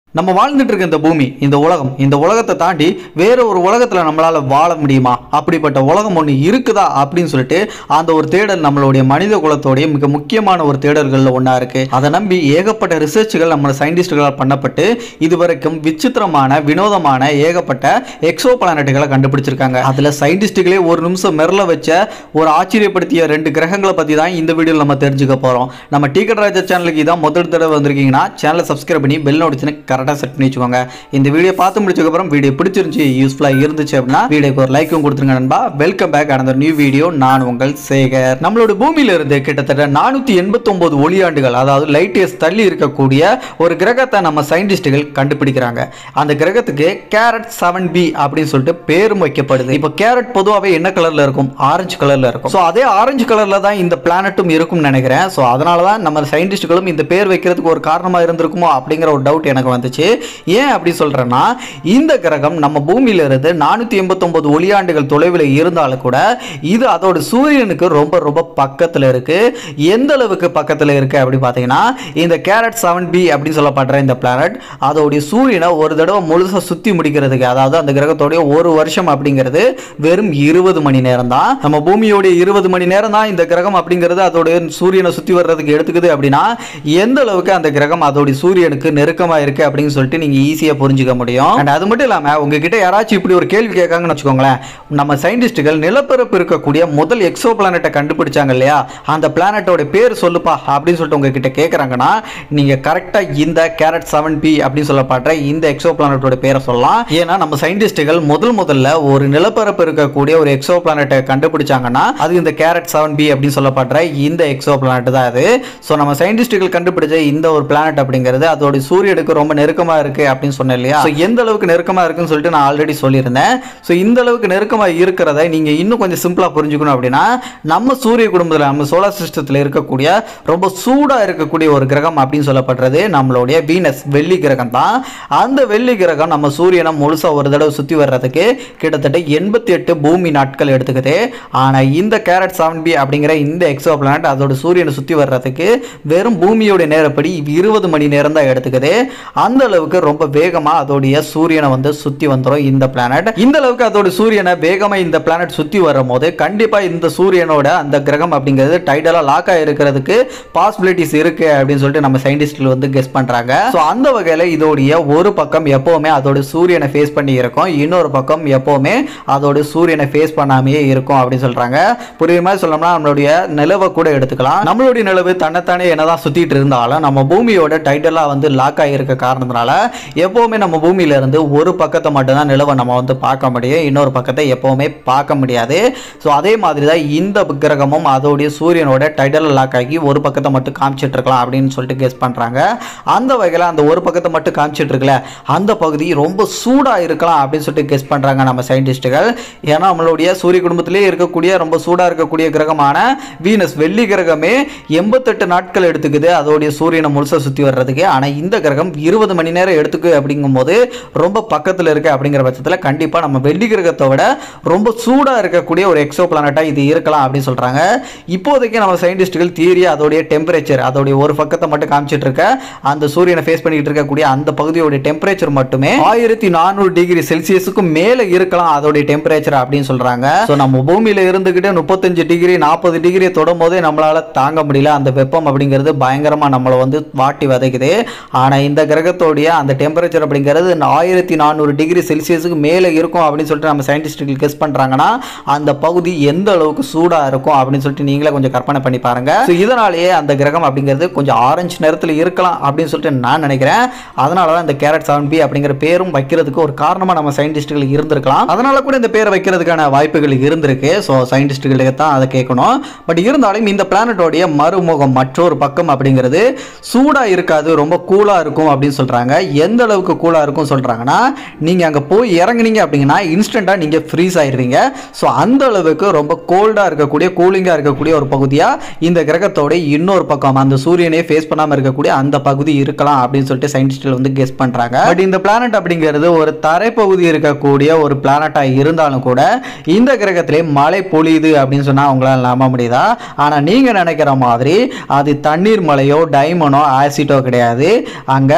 நம்ம வாழ்ந்துட்டு இருக்க இந்த பூமி இந்த உலகம் இந்த உலகத்தை தாண்டி வேற ஒரு உலகத்துல நம்மளால வாழ முடியுமா அப்படிப்பட்ட உலகம் ஒன்று இருக்குதா அப்படின்னு சொல்லிட்டு அந்த ஒரு தேடல் நம்மளுடைய மனித குலத்தோடைய மிக முக்கியமான ஒரு தேடல்கள்ல ஒன்றா இருக்கு அதை நம்பி ஏகப்பட்ட ரிசர்ச்சுகள் நம்ம சயின்டிஸ்டுகளால் பண்ணப்பட்டு இதுவரைக்கும் விசித்திரமான வினோதமான ஏகப்பட்ட எக்ஸோ பிளானட்டுகளை கண்டுபிடிச்சிருக்காங்க அதுல சயின்டிஸ்டுகளே ஒரு நிமிஷம் மெரல வச்ச ஒரு ஆச்சரியப்படுத்திய ரெண்டு கிரகங்களை பத்தி தான் இந்த வீடியோவில் நம்ம தெரிஞ்சுக்க போறோம் நம்ம டீக்கட் ராஜா சேனலுக்கு இதான் முதல் தடவை வந்திருக்கீங்கன்னா சேனலை சப்ஸ்கிரைப் பண்ணி பெல் நோட்டிச்சுன்னு கரெக்டாக செட் பண்ணி வச்சுக்கோங்க இந்த வீடியோ பார்த்து முடிச்சதுக்கப்புறம் வீடியோ பிடிச்சிருந்துச்சு யூஸ்ஃபுல்லாக இருந்துச்சு அப்படின்னா வீடியோக்கு ஒரு லைக்கும் கொடுத்துருங்க நண்பா welcome back another new video நான் உங்கள் சேகர் நம்மளோட பூமியில இருந்து கிட்டத்தட்ட நானூற்றி எண்பத்தொம்போது ஒளியாண்டுகள் அதாவது லைட் இயர்ஸ் தள்ளி இருக்கக்கூடிய ஒரு கிரகத்தை நம்ம சயின்டிஸ்டுகள் கண்டுபிடிக்கிறாங்க அந்த கிரகத்துக்கு கேரட் செவன் பி அப்படின்னு சொல்லிட்டு பேரும் வைக்கப்படுது இப்போ கேரட் பொதுவாகவே என்ன கலர்ல இருக்கும் ஆரஞ்சு கலர்ல இருக்கும் ஸோ அதே ஆரஞ்சு கலர்ல தான் இந்த பிளானட்டும் இருக்கும்னு நினைக்கிறேன் ஸோ அதனால தான் நம்ம சயின்டிஸ்டுகளும் இந்த பேர் வைக்கிறதுக்கு ஒரு காரணமாக இருந்திருக்குமோ அப்படிங்கிற ஒரு டவுட் எனக்கு வந்துச்சு ஏன் அப்படி சொல்றேன்னா இந்த கிரகம் நம்ம பூமியில இருந்து நானூற்றி எண்பத்தொம்பது ஒளியாண்டுகள் தொலைவில் இருந்தாலும் கூட இது அதோட சூரியனுக்கு ரொம்ப ரொம்ப பக்கத்தில் இருக்கு எந்த அளவுக்கு பக்கத்தில் இருக்கு அப்படி பார்த்தீங்கன்னா இந்த கேரட் செவன் பி அப்படின்னு சொல்லப்படுற இந்த பிளானட் அதோடைய சூரியனை ஒரு தடவை முழுசாக சுற்றி முடிக்கிறதுக்கு அதாவது அந்த கிரகத்தோடைய ஒரு வருஷம் அப்படிங்கிறது வெறும் இருபது மணி நேரம் தான் நம்ம பூமியோடைய இருபது மணி நேரம் தான் இந்த கிரகம் அப்படிங்கிறது அதோடைய சூரியனை சுற்றி வர்றதுக்கு எடுத்துக்குது அப்படின்னா எந்த அளவுக்கு அந்த கிரகம் அதோடைய சூரியனுக்கு நெருக்கமாக இருக்கு அப்படின்னு சொல்லிட்டு நீங்கள் ஈஸியாக புரிஞ்சுக்க முடியும் அண்ட் அது மட்டும் இல்லாமல் உங்ககிட்ட யாராச்சும் இப்படி ஒரு கேள்வி கேட்காங்கன்னு வச்சுக்கோங்களேன் நம்ம சயின்டிஸ்ட்டுகள் நிலப்பரப்பு இருக்கக்கூடிய முதல் எக்ஸோ பிளானட்டை கண்டுபிடிச்சாங்க இல்லையா அந்த பிளானட்டோட பேர் சொல்லுப்பா அப்படின்னு சொல்லிட்டு உங்ககிட்ட கேட்குறாங்கன்னா நீங்கள் கரெக்டாக இந்த கேரட் செவன் பி அப்படின்னு சொல்லப்படுற இந்த எக்ஸோ பிளானட்டோட பேரை சொல்லலாம் ஏன்னா நம்ம சயின்டிஸ்ட்டுகள் முதல் முதல்ல ஒரு நிலப்பரப்பு இருக்கக்கூடிய ஒரு எக்ஸோ பிளானட்டை கண்டுபிடிச்சாங்கன்னா அது இந்த கேரட் செவன் பி அப்படின்னு சொல்லப்படுற இந்த எக்ஸோ பிளானட் தான் அது ஸோ நம்ம சயின்டிஸ்ட்டுகள் கண்டுபிடிச்ச இந்த ஒரு பிளானட் அப்படிங்கிறது அதோட சூரியனுக்கு ரொம்ப நெருக்கமாக இருக்கு அப்படின்னு சொன்னேன் இல்லையா ஸோ எந்த அளவுக்கு நெருக்கமாக இருக்குன்னு சொல்லிட்டு நான் ஆல்ரெடி சொல்லியிருந்தேன் ஸோ இந்த அளவுக்கு நெருக்கமாக இருக்கிறத நீங்கள் இன்னும் கொஞ்சம் சிம்பிளாக புரிஞ்சுக்கணும் அப்படின்னா நம்ம சூரிய குடும்பத்தில் நம்ம சோலார் சிஸ்டத்தில் இருக்கக்கூடிய ரொம்ப சூடாக இருக்கக்கூடிய ஒரு கிரகம் அப்படின்னு சொல்லப்படுறது நம்மளுடைய வீனஸ் வெள்ளி கிரகம் தான் அந்த வெள்ளி கிரகம் நம்ம சூரியனை முழுசாக ஒரு தடவை சுற்றி வர்றதுக்கு கிட்டத்தட்ட எண்பத்தி எட்டு பூமி நாட்கள் எடுத்துக்குது ஆனால் இந்த கேரட் செவன் பி அப்படிங்கிற இந்த எக்ஸோ பிளானட் அதோட சூரியனை சுற்றி வர்றதுக்கு வெறும் பூமியோட நேரப்படி இருபது மணி நேரம் தான் எடுத்துக்குது அந்த அளவுக்கு ரொம்ப வேகமாக அதோடைய சூரியனை வந்து சுற்றி வந்துடும் இந்த பிளானட் இந்த அளவுக்கு அதோட சூரியனை வேகமாக இந்த பிளானட் சுற்றி வரும்போது கண்டிப்பாக இந்த சூரியனோட அந்த கிரகம் அப்படிங்கிறது டைடலாக லாக் ஆகிருக்கிறதுக்கு பாசிபிலிட்டிஸ் இருக்கு அப்படின்னு சொல்லிட்டு நம்ம சயின்டிஸ்ட்கள் வந்து கெஸ் பண்ணுறாங்க ஸோ அந்த வகையில் இதோடைய ஒரு பக்கம் எப்போவுமே அதோட சூரியனை ஃபேஸ் பண்ணி இருக்கும் இன்னொரு பக்கம் எப்போவுமே அதோட சூரியனை ஃபேஸ் பண்ணாமையே இருக்கும் அப்படின்னு சொல்கிறாங்க புரியுற மாதிரி சொல்லணும்னா நம்மளுடைய நிலவை கூட எடுத்துக்கலாம் நம்மளுடைய நிலவு தன்னைத்தானே என்னதான் சுற்றிட்டு இருந்தாலும் நம்ம பூமியோட டைட்டலாக வந்து லாக் ஆகியிருக்க காரணத்தினால எப்போவுமே நம்ம பூமியில இருந்து ஒரு பக்கத்தை மட்டும்தான் நிலவை நம்ம வந்து பார்க்க முடியும் இன்னொரு பக்கத்தை எப்போவுமே பார்க்க முடியாது ஸோ அதே மாதிரி தான் இந்த கிரகமும் அதோடைய சூரியனோட டைட்டலில் லாக் ஆகி ஒரு பக்கத்தை மட்டும் காமிச்சிட்டு இருக்கலாம் அப்படின்னு சொல்லிட்டு கெஸ் பண்ணுறாங்க அந்த வகையில் அந்த ஒரு பக்கத்தை மட்டும் காமிச்சிட்டு இருக்கல அந்த பகுதி ரொம்ப சூடாக இருக்கலாம் அப்படின்னு சொல்லிட்டு கெஸ் பண்ணுறாங்க நம்ம சயின்டிஸ்ட்டுகள் ஏன்னா நம்மளுடைய சூரிய குடும்பத்திலே இருக்கக்கூடிய ரொம்ப சூடாக இருக்கக்கூடிய கிரகமான வீனஸ் வெள்ளி கிரகமே எண்பத்தெட்டு நாட்கள் எடுத்துக்குது அதோடைய சூரியனை முழுசாக சுற்றி வர்றதுக்கு ஆனால் இந்த கிரகம் இருபது மணி நேரம் எடுத்துக்கு அப்படிங்கும்போது ரொம்ப பக்கத்தில் இருக்கு அப்படிங்கிற பட்சத்தில் கண்டிப்பாக நம்ம வெள்ளி கிரகத்தை விட ரொம்ப சூடாக இருக்கக்கூடிய ஒரு எக்ஸோ பிளானட்டாக இது இருக்கலாம் அப்படின்னு சொல்கிறாங்க இப்போதைக்கு நம்ம சயின்டிஸ்ட்டுகள் தியரி அதோடைய டெம்பரேச்சர் அதோடைய ஒரு பக்கத்தை மட்டும் காமிச்சிட்டு இருக்க அந்த சூரியனை ஃபேஸ் பண்ணிட்டு இருக்கக்கூடிய அந்த பகுதியோட டெம்பரேச்சர் மட்டுமே ஆயிரத்தி நானூறு டிகிரி செல்சியஸுக்கு மேலே இருக்கலாம் அதோடைய டெம்பரேச்சர் அப்படின்னு சொல்கிறாங்க ஸோ நம்ம பூமியில் இருந்துக்கிட்டு முப்பத்தஞ்சு டிகிரி நாற்பது டிகிரி தொடும் போதே நம்மளால் தாங்க முடியல அந்த வெப்பம் அப்படிங்கிறது பயங்கரமாக நம்மளை வந்து வாட்டி வதைக்குது ஆனால் இந்த கிரகத்தோடைய அந்த டெம்பரேச்சர் அப்படிங்கிறது ஆயிரத்தி நானூறு டிகிரி செல்சியஸுக்கு மேலே இருக்கும் அப்படின்னு சொல்லிட்டு நம்ம சயின்டிஸ்ட்டுகள் கெஸ் பண்ணுறாங்கன்னா அந்த பகுதி எந்த அளவுக்கு சூடாக இருக்கும் அப்படின்னு சொல்லிட்டு நீங்களே கொஞ்சம் கற்பனை பண்ணி பாருங்க ஸோ இதனாலேயே அந்த கிரகம் அப்படிங்கிறது கொஞ்சம் ஆரஞ்சு நேரத்தில் இருக்கலாம் அப்படின்னு சொல்லிட்டு நான் நினைக்கிறேன் அதனால தான் இந்த கேரட் செவன் பி அப்படிங்கிற பேரும் வைக்கிறதுக்கு ஒரு காரணமாக நம்ம சயின்டிஸ்ட்டுகள் இருந்திருக்கலாம் அதனால கூட இந்த பேரை வைக்கிறதுக்கான வாய்ப்புகள் இருந்திருக்கு ஸோ சயின்டிஸ்ட்டுகளுக்கு தான் அதை கேட்கணும் பட் இருந்தாலும் இந்த பிளானட்டோடைய மறுமுகம் மற்றொரு பக்கம் அப்படிங்கிறது சூடாக இருக்காது ரொம்ப கூலாக இருக்கும் அப்படின்னு சொல்கிறாங்க எந்த அளவுக்கு கூலாக இருக்கும் சொல்கிறாங்கன்னா நீங்கள் அங்கே போய் இறங்குனீங்க அப்படிங்கன்னா இன்ஸ்டண்ட்டாக நீங்கள் ஃப்ரீஸ் ஆயிடுவீங்க ஸோ அந்த அளவுக்கு ரொம்ப கோல்டாக இருக்கக்கூடிய கூலிங்காக இருக்கக்கூடிய ஒரு பகுதியாக இந்த கிரகத்தோட இன்னொரு பக்கம் அந்த சூரியனே ஃபேஸ் பண்ணாமல் இருக்கக்கூடிய அந்த பகுதி இருக்கலாம் அப்படின்னு சொல்லிட்டு சயின்டிஸ்ட்கள் வந்து கெஸ் பண்ணுறாங்க பட் இந்த பிளானட் அப்படிங்கிறது ஒரு தரைப்பகுதி இருக்கக்கூடிய ஒரு பிளானட்டாக இருந்தாலும் கூட இந்த கிரகத்திலே மழை பொழியுது அப்படின்னு சொன்னால் அவங்களால நம்ப முடியுதா ஆனால் நீங்கள் நினைக்கிற மாதிரி அது தண்ணீர் மலையோ டைமண்டோ ஆசிட்டோ கிடையாது அங்கே கற்கள்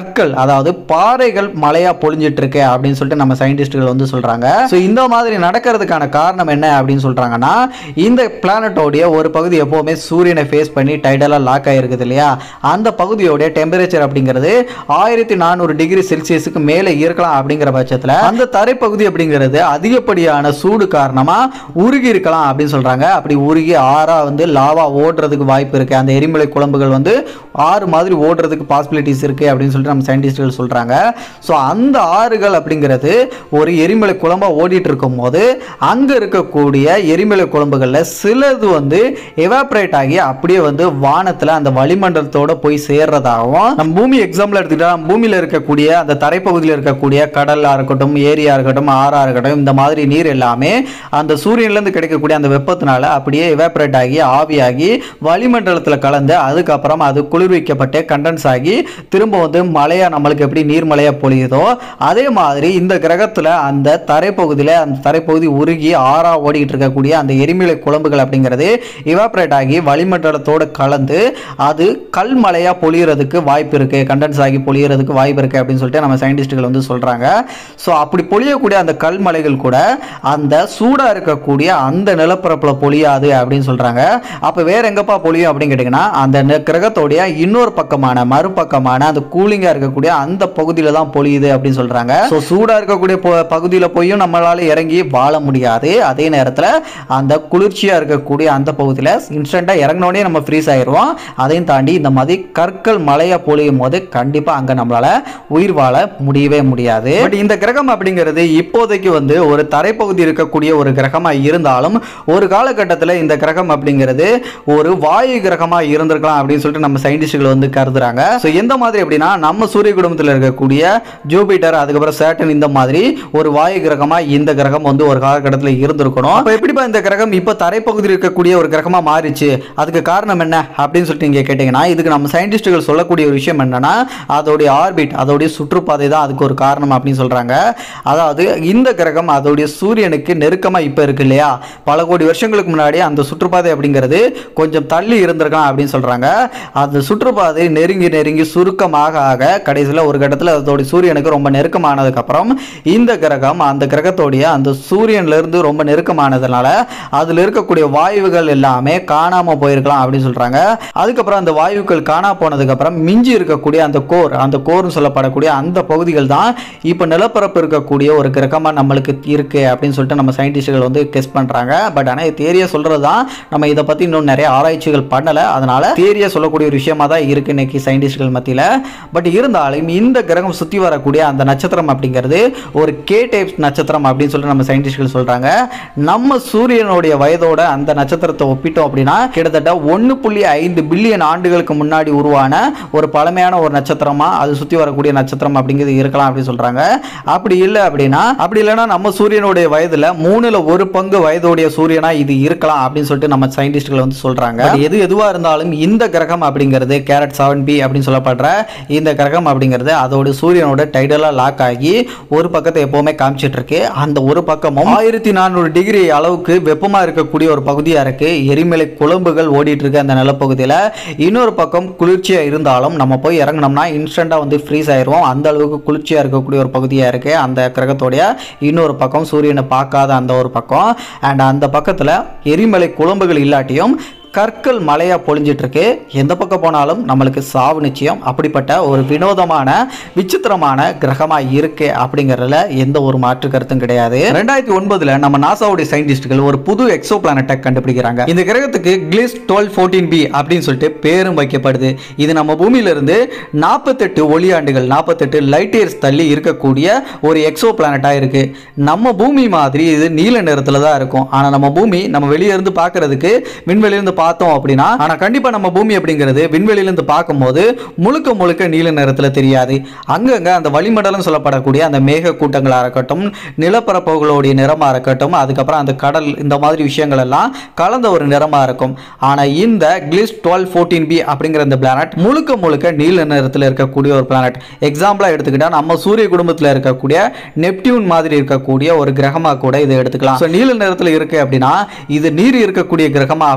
கற்கள் அதாவது பாறைகள் மழையா பொழிஞ்சிட்டு இருக்கு அப்படின்னு சொல்லிட்டு நம்ம சயின்டிஸ்டுகள் வந்து சொல்றாங்க ஸோ இந்த மாதிரி நடக்கிறதுக்கான காரணம் என்ன அப்படின்னு சொல்றாங்கன்னா இந்த பிளானட்டோடைய ஒரு பகுதி எப்பவுமே சூரியனை ஃபேஸ் பண்ணி டைடலாக லாக் ஆகிருக்குது இல்லையா அந்த பகுதியோடைய டெம்பரேச்சர் அப்படிங்கிறது ஆயிரத்தி நானூறு டிகிரி செல்சியஸுக்கு மேலே இருக்கலாம் அப்படிங்கிற பட்சத்தில் அந்த தரைப்பகுதி அப்படிங்கிறது அதிகப்படியான சூடு காரணமாக உருகி இருக்கலாம் அப்படின்னு சொல்கிறாங்க அப்படி உருகி ஆறா வந்து லாவா ஓடுறதுக்கு வாய்ப்பு இருக்குது அந்த எரிமலை குழம்புகள் வந்து ஆறு மாதிரி ஓடுறதுக்கு பாசிபிலிட்டிஸ் இருக்குது அப்படின்னு சொல்லிட்டு நம்ம சயின்டிஸ்ட்கள் சொல்கிறாங்க ஸோ அந்த ஆறுகள் அப்படிங்கிறது ஒரு எரிமலை குழம்பா ஓடிட்டு இருக்கும் போது அங்கே இருக்கக்கூடிய எரிமலை குழம்புகளில் சிலது வந்து எவாப்ரேட் ஆகி அப்படியே வந்து வானத்தில் அந்த வளிமண்டலத்தோட போய் சேர்றதாகவும் நம்ம பூமி எக்ஸாம்பிள் எடுத்துக்கிட்டா நம்ம பூமியில் இருக்கக்கூடிய அந்த தரைப்பகுதியில் இருக்கக்கூடிய கடலாக இருக்கட்டும் ஏரியா இருக்கட்டும் ஆறா இருக்கட்டும் இந்த மாதிரி நீர் எல்லாமே அந்த சூரியன்லேருந்து கிடைக்கக்கூடிய அந்த வெப்பத்தினால அப்படியே எவாப்ரேட் ஆகி ஆவியாகி வளிமண்டலத்தில் கலந்து அதுக்கப்புறம் அது குளிர்விக்கப்பட்டு கண்டென்ஸ் ஆகி திரும்ப வந்து மழையா நம்மளுக்கு எப்படி நீர்மலையா பொழியுதோ அதே மாதிரி இந்த கிரகத்தில் அந்த தரைப்பகுதியில் அந்த தரைப்பகுதி உருகி ஆறா ஓடிக்கிட்டு இருக்கக்கூடிய அந்த எரிமலை குழம்புகள் அப்படிங்கிறது இவாப்ரேட் ஆகி வளிமண்டலத்தோடு கலந்து அது கல் மழையா பொழியறதுக்கு வாய்ப்பு இருக்கு கண்டென்ஸ் ஆகி பொழியறதுக்கு வாய்ப்பு இருக்கு அப்படின்னு சொல்லிட்டு நம்ம சயின்டிஸ்ட்டுகள் வந்து சொல்றாங்க ஸோ அப்படி பொழியக்கூடிய அந்த கல் மலைகள் கூட அந்த சூடா இருக்கக்கூடிய அந்த நிலப்பரப்பில் பொழியாது அப்படின்னு சொல்றாங்க அப்போ வேற எங்கப்பா பொழியும் அப்படின்னு கேட்டிங்கன்னா அந்த நி- கிரகத்தோடைய இன்னொரு பக்கமான மறுபக்கமான அந்த கூலிங்கா இருக்கக்கூடிய அந்த பகுதியில தான் பொழியுது அப்படின்னு சொல்றாங்க ஸோ சூடா இருக்கக்கூடிய பொ- பகுதியில போயும் நம்மளால இறங்கி வாழ முடியாது அதே நேரத்தில் அந்த குளிர்ச்சியா இருக்கக்கூடிய அந்த பகுதியில் இன்ஸ்டண்ட்டாக இறங்கினோடனே நம்ம ஃப்ரீஸ் ஆயிடுவோம் அதையும் தாண்டி இந்த மாதிரி கற்கள் மழையா பொழியும் போது கண்டிப்பா அங்க நம்மளால உயிர் வாழ முடியவே முடியாது பட் இந்த கிரகம் அப்படிங்கிறது இப்போதைக்கு வந்து ஒரு தரைப்பகுதி இருக்கக்கூடிய ஒரு கிரகமா இருந்தாலும் ஒரு காலகட்டத்தில் இந்த கிரகம் அப்படிங்கிறது ஒரு வாயு கிரகமா இருந்திருக்கலாம் அப்படின்னு சொல்லிட்டு நம்ம சயின்டிஸ்டுகள் வந்து கருதுறாங்க ஸோ எந்த மாதிரி அப்படின்னா நம்ம சூரிய குடும்பத்தில் இருக்கக்கூடிய ஜூபிட்டர் அதுக்கப்புறம் சேட்டன் இந்த மாதிரி ஒரு வாயு கிரகமா இந்த கிரகம் வந்து ஒரு காலகட்டத்தில் இருந்திருக்கணும் அப்போ எப்படிப்பா இந்த கிரகம் இப்போ தரைப்பகுதியில் இருக்கக்கூடிய ஒரு கிரகமா மாறிச்சு அதுக்கு காரணம் என்ன அப்படின்னு சொல்லிட்டு நீங்க கேட்டீங்கன்னா இதுக்கு நம்ம சயின்டிஸ்டுகள் சொல்லக்கூடிய ஒரு விஷயம் என்னன்னா அதோடைய ஆர்பிட் அதோடைய சுற்றுப்பாதை தான் அதுக்கு ஒரு காரணம் அப்படின்னு சொல்றாங்க அதாவது இந்த கிரகம் அதோடைய சூரியனுக்கு நெருக்கமா இப்போ இருக்கு இல்லையா பல கோடி வருஷங்களுக்கு முன்னாடி அந்த சுற்றுப்பாதை அப்படிங்கிறது கொஞ்சம் தள்ளி இருந்திருக்கலாம் அப்படின்னு சொல்றாங்க அந்த சுற்றுப்பாதை நெருங்கி நெருங்கி சுருக்கமாக ஆக கடைசியில் ஒரு கட்டத்தில் அதோடைய சூரியனுக்கு ரொம்ப நெருக்கமானதுக்கு அப்புறம் இந்த கிரகம் அந்த கிரகத்தோடைய அந்த சூரியன்ல இருந்து ரொம்ப நெருக்கமானதுனால அதில் இருக்கக்கூடிய வாயுகள் எல்லாமே காணாம போயிருக்கலாம் அப்படின்னு சொல்றாங்க அதுக்கப்புறம் அந்த வாயுக்கள் காணா போனதுக்கு அப்புறம் மிஞ்சி இருக்கக்கூடிய அந்த கோர் அந்த கோர்னு சொல்லப்படக்கூடிய அந்த பகுதிகள் தான் இப்போ நிலப்பரப்பு இருக்கக்கூடிய ஒரு கிரகமா நம்மளுக்கு இருக்கு அப்படின்னு சொல்லிட்டு நம்ம சயின்டிஸ்டுகள் வந்து கெஸ் பண்றாங்க பட் ஆனால் தேரியா சொல்றது தான் நம்ம இதை பத்தி இன்னும் நிறைய ஆராய்ச்சிகள் பண்ணல அதனால தேரியா சொல்லக்கூடிய ஒரு விஷயமா தான் இருக்கு இன்னைக்கு சயின்டிஸ்டுகள் மத்தியில பட் இருந்தாலும் இந்த கிரகம் சுத்தி வரக்கூடிய அந்த நட்சத்திரம் அப்படிங்கிறது ஒரு கே டைப் நட்சத்திரம் அப்படின்னு சொல்லிட்டு நம்ம சயின்டிஸ்டுகள் சொல்றாங்க நம்ம சூரியனுடைய வயதோட அந்த நட்சத்திரத்தை ஒப்பிட்டோம் அப்படின்னா கிட்டத்தட்ட ஒன்று புள்ளி ஐந்து பில்லியன் ஆண்டுகளுக்கு முன்னாடி உருவான ஒரு பழமையான ஒரு நட்சத்திரமா அது சுத்தி வரக்கூடிய நட்சத்திரம் அப்படிங்கிறது இருக்கலாம் அப்படின்னு சொல்றாங்க அப்படி இல்லை அப்படின்னா அப்படி இல்லைன்னா நம்ம சூரியனுடைய வயதுல மூணுல ஒரு பங்கு வயதுடைய சூரியனா இது இருக்கலாம் அப்படின்னு சொல்லிட்டு நம்ம சயின்டிஸ்ட்கள் வந்து சொல்றாங்க But எது எதுவா இருந்தாலும் இந்த கிரகம் அப்படிங்கிறது கேரட் செவன் பி அப்படின்னு சொல்லப்படுற இந்த கிரகம் அப்படிங்கிறது அதோட சூரியனோட டைடலா லாக் ஆகி ஒரு பக்கத்தை எப்பவுமே காமிச்சிட்டு இருக்கு அந்த ஒரு பக்கமும் ஆயிரத்தி நானூறு டிகிரி அளவுக்கு வெப்பமா இருக்கக்கூடிய ஒரு பகுதியா இருக்கு எரிமலை குழம்புகள் ஓடிட்டு இருக்கு அந்த நிலப்பகுதியில இன்னொரு பக்கம் குளிர்ச்சியா இருந்தாலும் நம்ம போய் இறங்கினோம்னா இன்ஸ்டண்டா வந்து ஃப்ரீஸ் ஆயிருவோம் அந்த அளவுக்கு குளிர்ச்சியா இருக்கக்கூடிய ஒரு பகுதியா இருக்கு அந்த கிரகத்தோடைய இன்னொரு பக்கம் சூரியனை பார்க்காத அந்த ஒரு பக்கம் அண்ட் அந்த பக்கத்துல எரிமலை குழம்புகள் இல்லாட்டியும் கற்கள் மலையா பொழிஞ்சிட்டு இருக்கு எந்த பக்கம் போனாலும் நம்மளுக்கு சாவு நிச்சயம் அப்படிப்பட்ட ஒரு வினோதமான விசித்திரமான கிரகமா இருக்கு அப்படிங்கறதுல எந்த ஒரு மாற்று கருத்தும் கிடையாது ரெண்டாயிரத்தி ஒன்பதுல நம்ம நாசாவுடைய சயின்டிஸ்ட்கள் ஒரு புது எக்ஸோ பிளானட்டை கண்டுபிடிக்கிறாங்க இந்த கிரகத்துக்கு கிளிஸ் டுவெல் ஃபோர்டீன் பி அப்படின்னு சொல்லிட்டு பேரும் வைக்கப்படுது இது நம்ம பூமியில இருந்து நாற்பத்தெட்டு ஒளியாண்டுகள் நாற்பத்தெட்டு லைட் இயர்ஸ் தள்ளி இருக்கக்கூடிய ஒரு எக்ஸோ பிளானட்டா இருக்கு நம்ம பூமி மாதிரி இது நீல நிறத்துல தான் இருக்கும் ஆனா நம்ம பூமி நம்ம வெளியே இருந்து பார்க்கிறதுக்கு விண்வெளியில இருந்து பார்த்தோம் அப்படின்னா ஆனா கண்டிப்பா நம்ம பூமி அப்படிங்கிறது விண்வெளியில இருந்து பார்க்கும்போது முழுக்க முழுக்க நீல நிறத்துல தெரியாது அங்கங்க அந்த வளிமண்டலம் சொல்லப்படக்கூடிய அந்த மேக கூட்டங்களா இருக்கட்டும் நிலப்பரப்புகளுடைய நிறமா இருக்கட்டும் அதுக்கப்புறம் அந்த கடல் இந்த மாதிரி விஷயங்கள் எல்லாம் கலந்த ஒரு நிறமா இருக்கும் ஆனா இந்த கிளிஸ் டுவெல் ஃபோர்டீன் பி அப்படிங்கிற இந்த பிளானட் முழுக்க முழுக்க நீல நிறத்தில் இருக்கக்கூடிய ஒரு பிளானட் எக்ஸாம்பிளா எடுத்துக்கிட்டா நம்ம சூரிய குடும்பத்தில் இருக்கக்கூடிய நெப்டியூன் மாதிரி இருக்கக்கூடிய ஒரு கிரகமா கூட இதை எடுத்துக்கலாம் ஸோ நீல நிறத்தில் இருக்கு அப்படின்னா இது நீர் இருக்கக்கூடிய கிரகமா அப்படின்னு கேட்டீங்கன்னா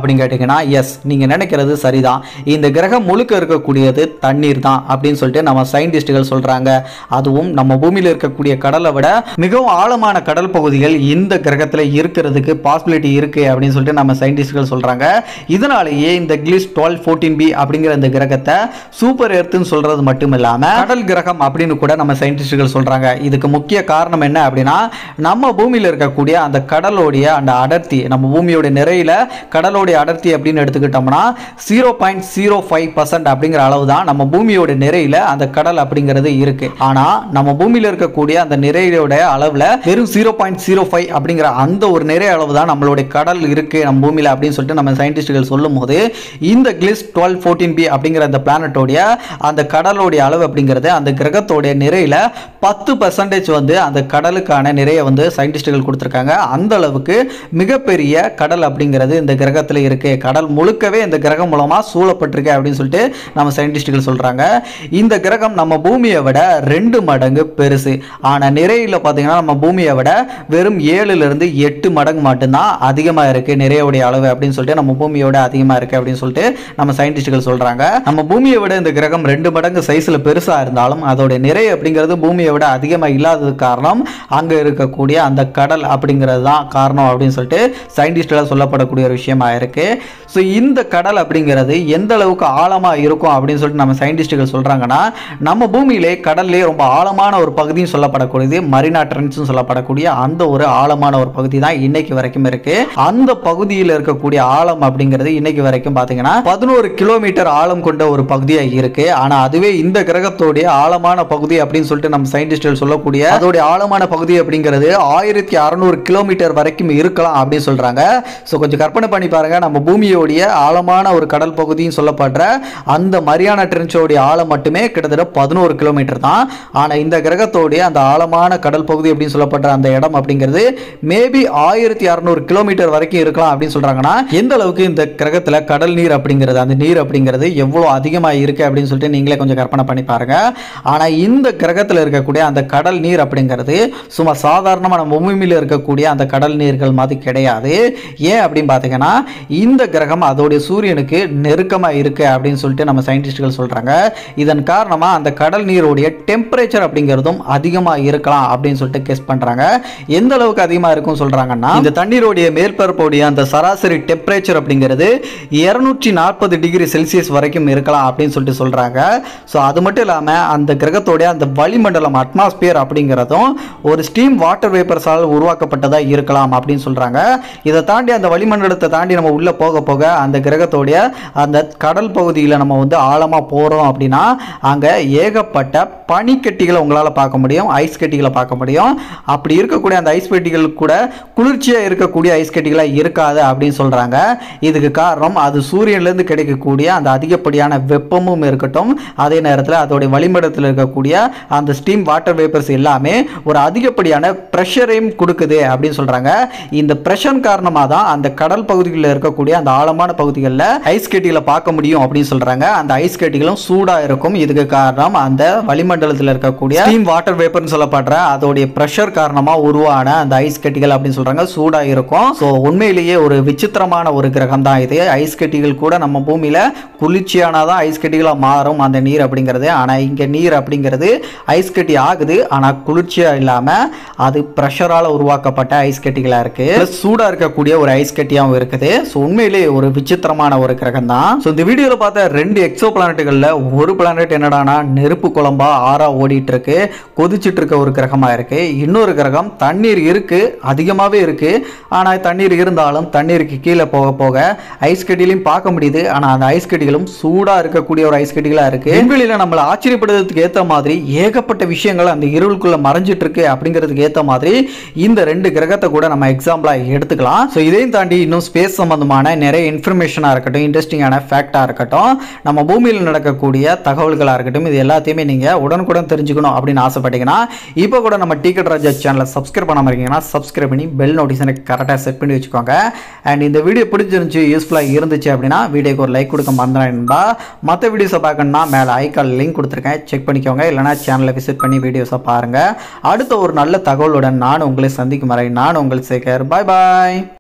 அப்படின்னா எஸ் நீங்கள் நினைக்கிறது சரிதான் இந்த கிரகம் முழுக்க இருக்கக்கூடியது தண்ணீர் தான் அப்படின்னு சொல்லிட்டு நம்ம சயின்டிஸ்டுகள் சொல்கிறாங்க அதுவும் நம்ம பூமியில் இருக்கக்கூடிய கடலை விட மிகவும் ஆழமான கடல் பகுதிகள் இந்த கிரகத்தில் இருக்கிறதுக்கு பாசிபிலிட்டி இருக்கு அப்படின்னு சொல்லிட்டு நம்ம சயின்டிஸ்டுகள் சொல்கிறாங்க இதனாலேயே இந்த கிளிஸ் டுவெல் ஃபோர்டீன் பி அப்படிங்கிற இந்த கிரகத்தை சூப்பர் எர்த்துன்னு சொல்றது மட்டும் இல்லாமல் கடல் கிரகம் அப்படின்னு கூட நம்ம சயின்டிஸ்டுகள் சொல்கிறாங்க இதுக்கு முக்கிய காரணம் என்ன அப்படின்னா நம்ம பூமியில் இருக்கக்கூடிய அந்த கடலோடைய அந்த அடர்த்தி நம்ம பூமியோட நிறையில கடலோடைய அடர்த்தி அப்படின்னு எடுத்துக்கிட்டோம்னா zero point zero five percent அப்படிங்கிற அளவு தான் நம்ம பூமியோட நிறையில அந்த கடல் அப்படிங்கிறது இருக்கு ஆனா நம்ம பூமியில இருக்கக்கூடிய அந்த நிறையோட அளவுல வெறும் ஜீரோ பாயிண்ட் ஜீரோ ஃபைவ் அப்படிங்கிற அந்த ஒரு நிறை அளவு தான் நம்மளுடைய கடல் இருக்கு நம்ம பூமியில அப்படின்னு சொல்லிட்டு நம்ம சயின்டிஸ்டுகள் சொல்லும் போது இந்த கிளிஸ் டுவெல் ஃபோர்டீன் பி அப்படிங்கிற அந்த பிளானட்டோடைய அந்த கடலோடைய அளவு அப்படிங்கிறது அந்த கிரகத்தோடைய நிறையில பத்து பர்சன்டேஜ் வந்து அந்த கடலுக்கான நிறைய வந்து சயின்டிஸ்டுகள் கொடுத்துருக்காங்க அந்த அளவுக்கு மிகப்பெரிய கடல் அப்படிங்கிறது இந்த கிரகத்தில் இருக்கு கடல் முழுக்கவே இந்த கிரகம் மூலமாக சூழப்பட்டிருக்கு அப்படின்னு சொல்லிட்டு நம்ம சயின்டிஸ்டுகள் சொல்கிறாங்க இந்த கிரகம் நம்ம பூமியை விட ரெண்டு மடங்கு பெருசு ஆனால் நிறையில் பார்த்தீங்கன்னா நம்ம பூமியை விட வெறும் ஏழுலேருந்து எட்டு மடங்கு மட்டும்தான் அதிகமாக இருக்குது நிறையோடைய அளவு அப்படின்னு சொல்லிட்டு நம்ம பூமியோட அதிகமாக இருக்குது அப்படின்னு சொல்லிட்டு நம்ம சயின்டிஸ்டுகள் சொல்கிறாங்க நம்ம பூமியை விட இந்த கிரகம் ரெண்டு மடங்கு சைஸில் பெருசாக இருந்தாலும் அதோட நிறை அப்படிங்கிறது பூமியை விட அதிகமாக இல்லாதது காரணம் அங்கே இருக்கக்கூடிய அந்த கடல் அப்படிங்கிறது தான் காரணம் அப்படின்னு சொல்லிட்டு சயின்டிஸ்டால் சொல்லப்படக்கூடிய ஒரு விஷயமா இருக்கு ஸோ இந்த கடல் அப்படிங்கிறது எந்த அளவுக்கு ஆழமாக இருக்கும் அப்படின்னு சொல்லிட்டு நம்ம சயின்டிஸ்டுகள் சொல்கிறாங்கன்னா நம்ம பூமியிலே கடல்லே ரொம்ப ஆழமான ஒரு பகுதியும் சொல்லப்படக்கூடியது மரினா ட்ரென்ஸ்னு சொல்லப்படக்கூடிய அந்த ஒரு ஆழமான ஒரு பகுதி தான் இன்னைக்கு வரைக்கும் இருக்கு அந்த பகுதியில் இருக்கக்கூடிய ஆழம் அப்படிங்கிறது இன்னைக்கு வரைக்கும் பார்த்தீங்கன்னா பதினோரு கிலோமீட்டர் ஆழம் கொண்ட ஒரு பகுதியாக இருக்கு ஆனால் அதுவே இந்த கிரகத்தோடைய ஆழமான பகுதி அப்படின்னு சொல்லிட்டு நம்ம சயின்டிஸ்டுகள் சொல்லக்கூடிய அதோடைய ஆழமான பகுதி அப்படிங்கிறது ஆயிரத்தி அறநூறு கிலோமீட்டர் வரைக்கும் இருக்கலாம் அப்படின்னு சொல்றாங்க ஸோ கொஞ்சம் கற்பனை பண்ணி பாருங்க நம்ம பூமியோடைய ஆழமான ஒரு கடல் பகுதின்னு சொல்லப்படுற அந்த மரியானா ட்ரென்ச்சோடைய ஆழம் மட்டுமே கிட்டத்தட்ட பதினோரு கிலோமீட்டர் தான் ஆனால் இந்த கிரகத்தோடைய அந்த ஆழமான கடல் பகுதி அப்படின்னு சொல்லப்படுற அந்த இடம் அப்படிங்கிறது மேபி ஆயிரத்தி அறநூறு கிலோமீட்டர் வரைக்கும் இருக்கலாம் அப்படின்னு சொல்றாங்கன்னா எந்த அளவுக்கு இந்த கிரகத்தில் கடல் நீர் அப்படிங்கிறது அந்த நீர் அப்படிங்கிறது எவ்வளோ அதிகமாக இருக்கு அப்படின்னு சொல்லிட்டு நீங்களே கொஞ்சம் கற்பனை பண்ணி பாருங்க ஆனால் இந்த கிரகத்தில் இருக்கக்கூடிய அந்த கடல் நீர் அப்படிங்கிறது சும்மா சாதாரணமாக நம்ம பூமியில் இருக்கக்கூடிய அந்த கடல் நீர்கள் மாதிரி கிடையாது ஏன் அப்படின்னு பார்த்தீங்கன்னா இந்த கிரகம் அதோடைய சூரியனுக்கு நெருக்கமாக இருக்கு அப்படின்னு சொல்லிட்டு நம்ம சயின்டிஸ்டுகள் சொல்கிறாங்க இதன் காரணமாக அந்த கடல் நீருடைய டெம்பரேச்சர் அப்படிங்கிறதும் அதிகமாக இருக்கலாம் அப்படின்னு சொல்லிட்டு கெஸ் பண்ணுறாங்க எந்த அளவுக்கு அதிகமாக இருக்கும் சொல்கிறாங்கன்னா இந்த தண்ணீருடைய மேற்பரப்புடைய அந்த சராசரி டெம்பரேச்சர் அப்படிங்கிறது இருநூற்றி நாற்பது டிகிரி செல்சியஸ் வரைக்கும் இருக்கலாம் அப்படின்னு சொல்லிட்டு சொல்கிறாங்க ஸோ அது மட்டும் இல்லாமல் அந்த கிரகத்தோடைய அந்த வளிமண்டலம் அட்மாஸ்பியர் அப்படிங்கிறதும் ஒரு ஸ்டீம் வாட்டர் வேப்பர்ஸால் உருவாக்கப்பட்டதாக இருக்கலாம் அப்படின்னு சொல்கிறாங்க இதை தாண்டி அந்த வளிமண்டலத்தை தாண்டி நம்ம உள்ளே போக போக அந்த கிரகத்தோடைய அந்த கடல் பகுதியில் நம்ம வந்து ஆழமாக போகிறோம் அப்படின்னா அங்கே ஏகப்பட்ட பனிக்கட்டிகளை உங்களால் பார்க்க முடியும் ஐஸ் கட்டிகளை பார்க்க முடியும் அப்படி இருக்கக்கூடிய அந்த ஐஸ் கட்டிகள் கூட குளிர்ச்சியாக இருக்கக்கூடிய ஐஸ் கட்டிகளாக இருக்காது அப்படின்னு சொல்கிறாங்க இதுக்கு காரணம் அது சூரியன்லேருந்து கிடைக்கக்கூடிய அந்த அதிகப்படியான வெப்பமும் இருக்கட்டும் அதே நேரத்தில் அதோடைய வளிமண்டலத்தில் இருக்கக்கூடிய அந்த ஸ்டீம் வாட்டர் வேப்பர்ஸ் எல்லாமே ஒரு அதிகப்படியான ப்ரெஷரையும் கொடுக்குது அப்படின்னு சொல்கிறாங்க இந்த ப்ரெஷர் காரணமாக தான் அந்த கடல் பகுதிகளில் இருக்கக்கூடிய அந்த ஆழமான பகுதிகளில் ஐஸ் கட்டிகளை பார்க்க முடியும் அப்படின்னு சொல்கிறாங்க அந்த ஐஸ் கட்டிகளும் சூடாக இருக்கும் இதுக்கு காரணம் அந்த வளிமண்டலத்தில் இருக்கக்கூடிய ஸ்டீம் வாட்டர் வேப்பர்னு சொல்லப்படுற அதோடைய ப்ரெஷர் காரணமாக உருவான அந்த ஐஸ் கட்டிகள் அப்படின்னு சொல்கிறாங்க சூடாக இருக்கும் ஸோ உண்மையிலேயே ஒரு விசித்திரமான ஒரு கிரகம் தான் இது ஐஸ் கட்டிகள் கூட நம்ம பூமியில் குளிர்ச்சியானதான் ஐஸ் கட்டிகளாக மாறும் அந்த நீர் அப்படிங்கிறது ஆனால் இங்கே நீர் அப்படிங்கிறது ஐஸ் கட்டி ஆகுது ஆனால் குளிர்ச்சியாக இல்லாமல் அது ப்ரெஷரால் உருவாக்கப்பட்ட ஐஸ் கட்டிகளாக இருக்குது ப்ளஸ் சூடாக இருக்கக்கூடிய ஒரு ஐஸ் கட்டியாகவும் இருக்குது ஸோ உண்மையிலேயே ஒரு விசித்திரமான ஒரு கிரகம் தான் ஸோ இந்த வீடியோவில் பார்த்த ரெண்டு எக்ஸோ பிளானட்டுகளில் ஒரு பிளானட் என்னடானா நெருப்பு குழம்பா ஆறா ஓடிட்டு இருக்கு கொதிச்சிட்டு இருக்க ஒரு கிரகமாக இருக்கு இன்னொரு கிரகம் தண்ணீர் இருக்கு அதிகமாகவே இருக்கு ஆனால் தண்ணீர் இருந்தாலும் தண்ணீருக்கு கீழே போக போக ஐஸ் கட்டிலையும் பார்க்க முடியுது ஆனால் அந்த ஐஸ் கட்டிகளும் சூடாக இருக்கக்கூடிய ஒரு ஐஸ் கட்டிகளாக இருக்கு விண்வெளியில் நம்மளை ஆச்சரியப்படுறதுக்கு ஏற்ற மாதிரி ஏகப்பட்ட விஷயங்கள் அந்த இருளுக்குள்ள மறைஞ்சிட்டு இருக்கு அப்படிங்கிறதுக்கு ஏற்ற மாதிரி இந்த ரெண்டு கிரகத்தை கூட நம்ம எக்ஸாம்பிளாக எடுத்துக்கலாம் ஸோ இதையும் தாண்டி இன்னும் ஸ்பேஸ் சம்பந்தமான நிறைய இன்ஃபர்மேஷனாக இருக்கட்டும் இன்ட்ரெஸ்டிங்கான ஃபேக்டாக இருக்கட்டும் நம்ம பூமியில் நடக்கக்கூடிய தகவல்களாக இருக்கட்டும் இது எல்லாத்தையுமே நீங்கள் உடனுக்குடன் தெரிஞ்சுக்கணும் அப்படின்னு ஆசைப்பட்டீங்கன்னா இப்போ கூட நம்ம டிக்கெட் ராஜா சேனலை சப்ஸ்கிரைப் பண்ணாமல் இருக்கீங்கன்னா சப்ஸ்கிரைப் பண்ணி பெல் நோட்டிஃபிகேஷனை கரெக்டாக செட் பண்ணி வச்சுக்கோங்க அண்ட் இந்த வீடியோ பிடிச்சிருந்துச்சு யூஸ்ஃபுல்லாக இருந்துச்சு அப்படின்னா வீடியோக்கு ஒரு லைக் கொடுக்க மறந்துடா மற்ற வீடியோஸை பார்க்கணும்னா மேலே ஐக்கால் லிங்க் கொடுத்துருக்கேன் செக் பண்ணிக்கோங்க இல்லைனா சேனலை விசிட் பண்ணி வீடியோஸை பாருங்கள் அடுத்த ஒரு நல்ல தகவலுடன் நான் உங்களை சந்திக்கும் வரை நான் உங்கள் சேகர் பாய் பாய்